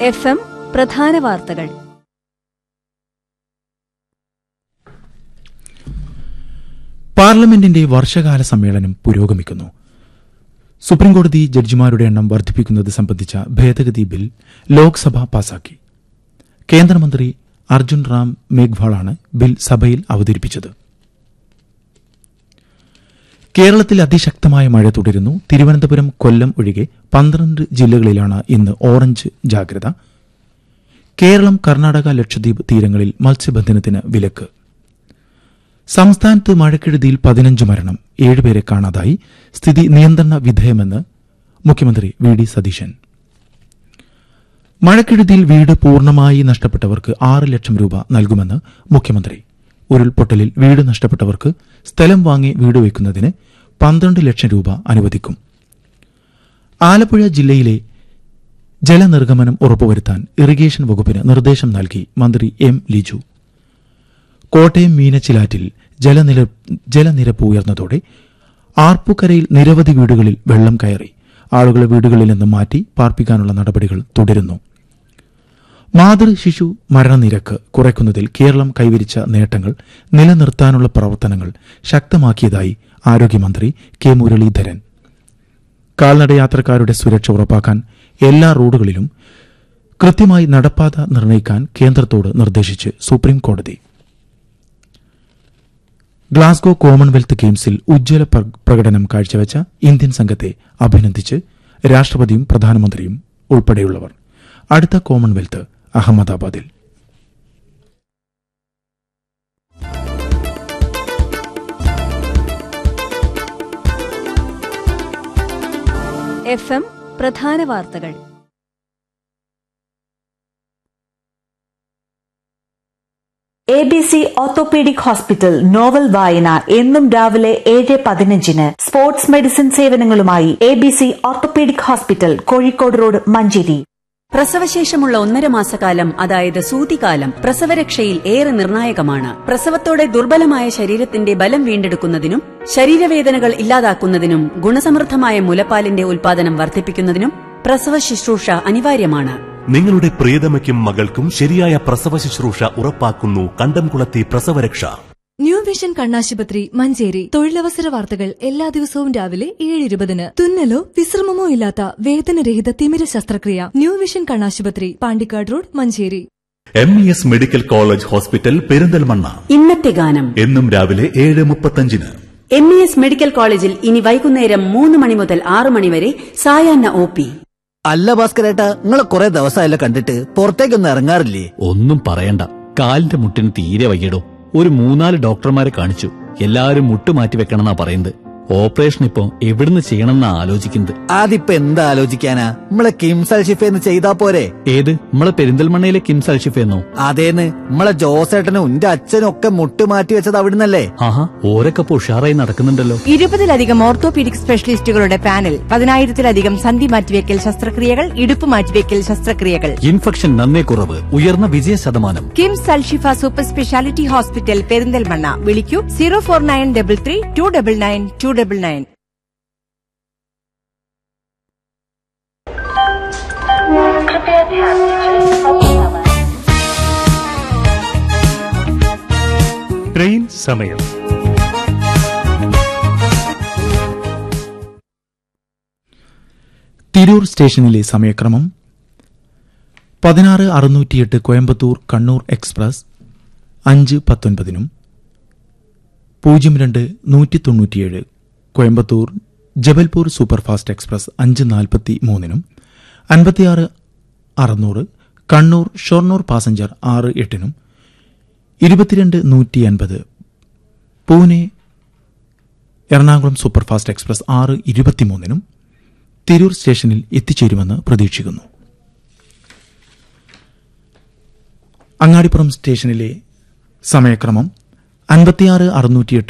F എം പ്രധാന വാർത്തകൾ പാർലമെന്റിന്റെ വർഷകാല സമ്മേളനം പുരോഗമിക്കുന്നു സുപ്രീംകോടതി ജഡ്ജിമാരുടെ എണ്ണം വർദ്ധിപ്പിക്കുന്നത് സംബന്ധിച്ച ഭേദഗതി ബിൽ ലോക്സഭ പാസാക്കി കേന്ദ്രമന്ത്രി അർജുൻ റാം മേഘ്വാളാണ് ബിൽ സഭയിൽ അവതരിപ്പിച്ചത് കേരളത്തിൽ അതിശക്തമായ മഴ തുടരുന്നു തിരുവനന്തപുരം കൊല്ലം ഒഴികെ പന്ത്രണ്ട് ജില്ലകളിലാണ് ഇന്ന് ഓറഞ്ച് ജാഗ്രത കേരളം കർണാടക ലക്ഷദ്വീപ് തീരങ്ങളിൽ മത്സ്യബന്ധനത്തിന് വിലക്ക് സംസ്ഥാനത്ത് മഴക്കെടുതിയിൽ പതിനഞ്ച് മരണം ഏഴുപേരെ കാണാതായി സ്ഥിതി നിയന്ത്രണ വിധേയമെന്ന് മുഖ്യമന്ത്രി വി ഡി സതീശൻ മഴക്കെടുതിയിൽ വീട് പൂർണ്ണമായി നഷ്ടപ്പെട്ടവർക്ക് ആറ് ലക്ഷം രൂപ നൽകുമെന്ന് മുഖ്യമന്ത്രി ഉരുൾപൊട്ടലിൽ വീട് നഷ്ടപ്പെട്ടവർക്ക് സ്ഥലം വാങ്ങി വീട് വയ്ക്കുന്നതിന് പന്ത്രണ്ട് ലക്ഷം രൂപ അനുവദിക്കും ആലപ്പുഴ ജില്ലയിലെ ജലനിർഗമനം ഉറപ്പുവരുത്താൻ ഇറിഗേഷൻ വകുപ്പിന് നിർദ്ദേശം നൽകി മന്ത്രി എം ലിജു കോട്ടയം മീനച്ചിലാറ്റിൽ ജലനില ജലനിരപ്പ് ഉയർന്നതോടെ ആർപ്പുക്കരയിൽ നിരവധി വീടുകളിൽ വെള്ളം കയറി ആളുകളെ വീടുകളിൽ നിന്ന് മാറ്റി പാർപ്പിക്കാനുള്ള നടപടികൾ തുടരുന്നു മാതൃ ശിശു മരണനിരക്ക് കുറയ്ക്കുന്നതിൽ കേരളം കൈവരിച്ച നേട്ടങ്ങൾ നിലനിർത്താനുള്ള പ്രവർത്തനങ്ങൾ ശക്തമാക്കിയതായി ആരോഗ്യമന്ത്രി കെ മുരളീധരൻ കാൽനട യാത്രക്കാരുടെ സുരക്ഷ ഉറപ്പാക്കാൻ എല്ലാ റോഡുകളിലും കൃത്യമായി നടപ്പാത നിർണ്ണയിക്കാൻ കേന്ദ്രത്തോട് നിർദ്ദേശിച്ച് സുപ്രീം കോടതി ഗ്ലാസ്ഗോ കോമൺവെൽത്ത് ഗെയിംസിൽ ഉജ്ജ്വല പ്ര- പ്രകടനം കാഴ്ചവെച്ച ഇന്ത്യൻ സംഘത്തെ അഭിനന്ദിച്ച് രാഷ്ട്രപതിയും പ്രധാനമന്ത്രിയും ഉൾപ്പെടെയുള്ളവർ അടുത്ത കോമൺവെൽത്ത് അഹമ്മദാബാദിൽ എഫ് എം പ്രധാന വാർത്തകൾ A B C orthopaedic hospital novel വായന എന്നും രാവിലെ ഏഴ് പതിനഞ്ചിന് സ്പോർട്സ് മെഡിസിൻ സേവനങ്ങളുമായി A B C orthopaedic hospital Kozhikode road Manjeri പ്രസവശേഷമുള്ള ഒന്നര മാസക്കാലം അതായത് സൂതികാലം പ്രസവരക്ഷയിൽ ഏറെ നിർണായകമാണ് പ്രസവത്തോടെ ദുർബലമായ ശരീരത്തിന്റെ ബലം വീണ്ടെടുക്കുന്നതിനും ശരീരവേദനകൾ ഇല്ലാതാക്കുന്നതിനും ഗുണസമൃദ്ധമായ മുലപ്പാലിന്റെ ഉൽപാദനം വർദ്ധിപ്പിക്കുന്നതിനും പ്രസവ ശുശ്രൂഷ അനിവാര്യമാണ് നിങ്ങളുടെ പ്രിയതമയ്ക്കും മകൾക്കും ശരിയായ പ്രസവ ശുശ്രൂഷ ഉറപ്പാക്കുന്നു കണ്ടംകുളത്തി പ്രസവരക്ഷ ന്യൂ വിഷൻ കണ്ണാശുപത്രി മഞ്ചേരി തൊഴിലവസര വാർത്തകൾ എല്ലാ ദിവസവും രാവിലെ ഏഴ് ഇരുപതിന് തുന്നലോ വിശ്രമമോ ഇല്ലാത്ത വേദനരഹിത തിമിര ശസ്ത്രക്രിയ ന്യൂ വിഷൻ കണ്ണാശുപത്രി Pandikkad road Manjeri M E S medical college hospital Perinthalmanna ഇന്നത്തെ ഗാനം എന്നും രാവിലെ ഏഴ് മുപ്പത്തഞ്ചിന് എം ഇ എസ് മെഡിക്കൽ കോളേജിൽ ഇനി വൈകുന്നേരം മൂന്ന് മണി മുതൽ ആറ് മണി വരെ സായാഹ്ന ഒ പി അല്ല ഭാസ്കരേട്ടാ നിങ്ങളെ കുറെ ദിവസമായല്ലോ കണ്ടിട്ട് പുറത്തേക്കൊന്നും ഇറങ്ങാറില്ലേ ഒന്നും പറയണ്ട കാലിന്റെ മുട്ടിന് തീരെ വയ്യടോ ഒരു മൂന്നാല് ഡോക്ടർമാരെ കാണിച്ചു എല്ലാവരും മുട്ട് മാറ്റി വെക്കണമെന്നാ പറയുന്നത് ഓപ്പറേഷൻ ഇപ്പൊ എവിടുന്ന് ചെയ്യണമെന്നാ ആലോചിക്കുന്നത് അതിപ്പോ എന്താ ആലോചിക്കാനാ നമ്മളെ കിംസൽ ഷിഫേന്ന് ചെയ്താ പോരെ ഏത് നമ്മളെ പെരിന്തൽമണ്ണയിലെ കിംസ് അൽഷിഫെന്നോ അതേന്ന് നമ്മളെ ജോസേട്ടനും എന്റെ അച്ഛനും ഒക്കെ മുട്ട് മാറ്റി വെച്ചത് അവിടുന്നല്ലേ ആഹാ ഓരൊക്കെ ഇപ്പൊ ഉഷാറായി നടക്കുന്നുണ്ടല്ലോ ഇരുപതിലധികം ഓർത്തോപീഡിക് സ്പെഷ്യലിസ്റ്റുകളുടെ പാനൽ പതിനായിരത്തിലധികം സന്ധി മാറ്റിവെക്കൽ ശസ്ത്രക്രിയകൾ ഇടുപ്പ് മാറ്റിവെക്കൽ ശസ്ത്രക്രിയകൾ ഇൻഫെക്ഷൻ നന്നേ കുറവ് ഉയർന്ന വിജയ ശതമാനം KIMS Alshifa super speciality hospital Perinthalmanna വിളിക്കൂ zero four nine double three two double nine two double nine train സമയം തിരൂർ സ്റ്റേഷനിലെ സമയക്രമം പതിനാറ് അറുന്നൂറ്റിയെട്ട് കോയമ്പത്തൂർ കണ്ണൂർ എക്സ്പ്രസ് അഞ്ച് പത്തൊൻപതിനും പൂജ്യം രണ്ട് നൂറ്റി തൊണ്ണൂറ്റിയേഴ് കോയമ്പത്തൂർ ജബൽപൂർ സൂപ്പർഫാസ്റ്റ് എക്സ്പ്രസ് അഞ്ച് നാൽപ്പത്തി മൂന്നിനും അൻപത്തിയാറ് അറുന്നൂറ് കണ്ണൂർ ഷൊർണൂർ പാസഞ്ചർ ആറ് എട്ടിനും ഇരുപത്തിരണ്ട് നൂറ്റി അൻപത് പൂനെ എറണാകുളം സൂപ്പർഫാസ്റ്റ് എക്സ്പ്രസ് ആറ് ഇരുപത്തിമൂന്നിനും തിരൂർ സ്റ്റേഷനിൽ എത്തിച്ചേരുമെന്ന് പ്രതീക്ഷിക്കുന്നു അങ്ങാടിപ്പുറം സ്റ്റേഷനിലെ സമയക്രമം അൻപത്തിയാറ് അറുന്നൂറ്റിയെട്ട്